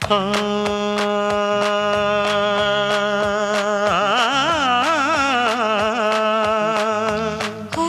ಆ ಓ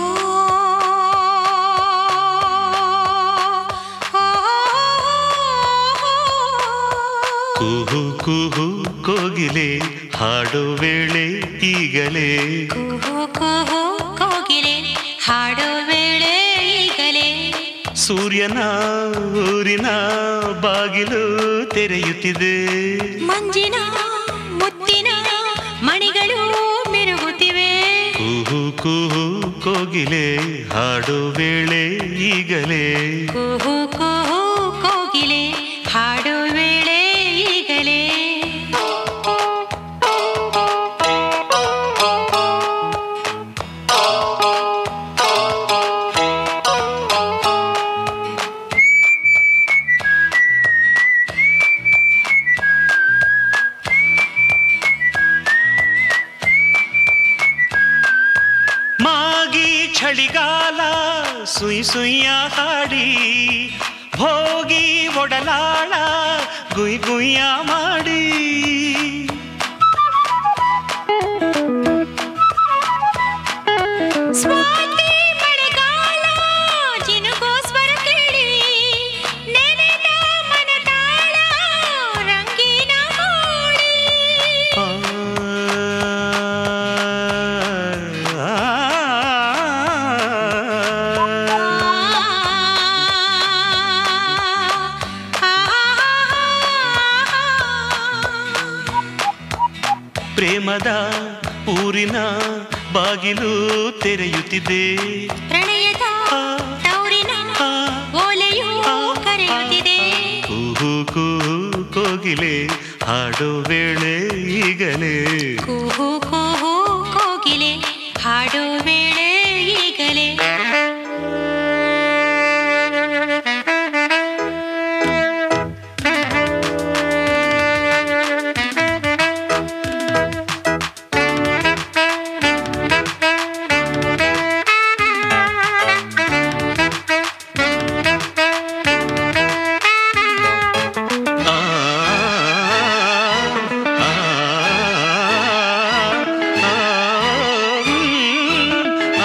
ಕುಹು ಕುಹು ಕೋಗಿಲೆ ಹಾಡು ವೇಳೆ ಈಗಲೇ ಕುಹು ಕುಹು ಕೋಗಿಲೆ ಹಾಡೋ ವೇಳೆ ಈಗಲೇ ಸೂರ್ಯನ ಊರಿನ ಬಾಗಿಲು ತೆರೆಯುತ್ತಿದೆ ಮಂಜಿನ ಮುತ್ತಿನ ಮಣಿಗಳು ಮಿರುಗುತ್ತಿವೆ ಕುಹು ಕುಹು ಕೋಗಿಲೆ ಹಾಡು ವೇಳೆ ಈಗಲೇ ಕುಹು ಕುಹು ಕೋಗಿಲೆ ಹಾಡೋ ವೇಳೆ ಈಗಲೇ ಮಾಗಿ ಚಳಿಗಾಲ ಸುಯ್ ಸುಯ್ಯ ಹಾಡಿ ಭೋಗಿ ಒಡಲಾಳ ಗುಯ್ ಗುಯ್ಯ ಮಾಡಿ ಸ್ವಾತಿ ಮಳೆಗಾಲ ಜಿನುಗೋ ಸ್ವರ ಕೇಳಿ ನೆನೆದ ಮನದಾಳ ರಂಗಿನ ಹೋಳಿ ಆ, ಪ್ರೇಮದ ಊರಿನ ಬಾಗಿಲು ತೆರೆಯುತ್ತಿದೆ ಪ್ರಣಯದ ತೌರಿನ ಓಲೆಯು ಕರೆಯುತ್ತಿದೆ ಕುಹು ಕುಹು ಕೋಗಿಲೆ ಹಾಡು ವೇಳೆ ಈಗಲೇ ಕೂಹು ಕೂಹು ಕೋಗಿಲೆ ಹಾಡೋ ವೇಳೆ ಈಗಲೇ ಆ, ಆ, ಆ, ಆ,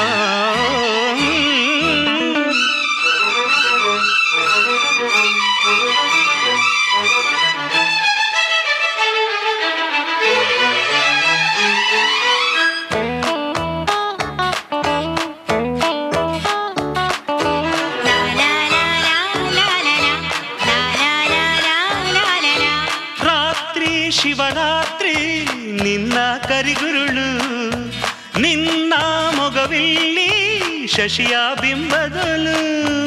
ಲಾ ಲಾ ಲಾ ಲಾ ಲಾ ಲಾ ಲಾ ಲಾ ಲಾ ಲಾ ಲಾ ಲಾ ಲಾ ರಾತ್ರಿ ಶಿವರಾತ್ರಿ ನಿನ್ನ ಕರಿಗುರುಳು ನಿನ್ನ ಮೊಗವಿಲ್ಲಿ ಶಶಿಯ ಬಿಂಬದಲು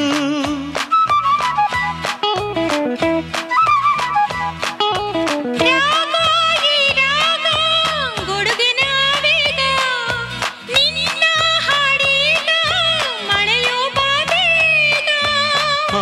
ರಾಗ ಈ ರಾಗ ಗುಡುಗಿನ ವೇಗ ನಿನ್ನ ಹಾಡೀಗ ಮಳೆಯೋ ಬಾಬೇಗ ಆ,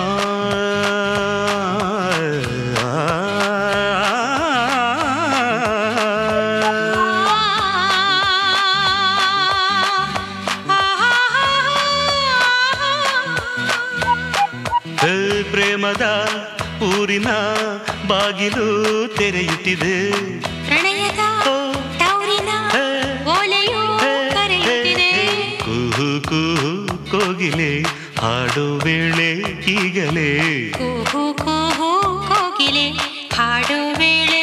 ಹೇ ಪ್ರೇಮದ ಊರಿನ ಬಾಗಿಲು ತೆರೆಯುತ್ತಿದೆ ಪ್ರಣಯದ ಓ, ತೌರಿನ ಹೇ, ಓಲೆಯು ಹೇ, ಕರೆಯುತ್ತಿದೆ ಹೇ, ಕುಹು ಕುಹು ಕೋಗಿಲೆ ಹಾಡು ವೇಳೆ ಈಗಲೇ ಕೂಹು ಕೂಹು ಕೋಗಿಲೆ ಹಾಡೋ ವೇಳೆ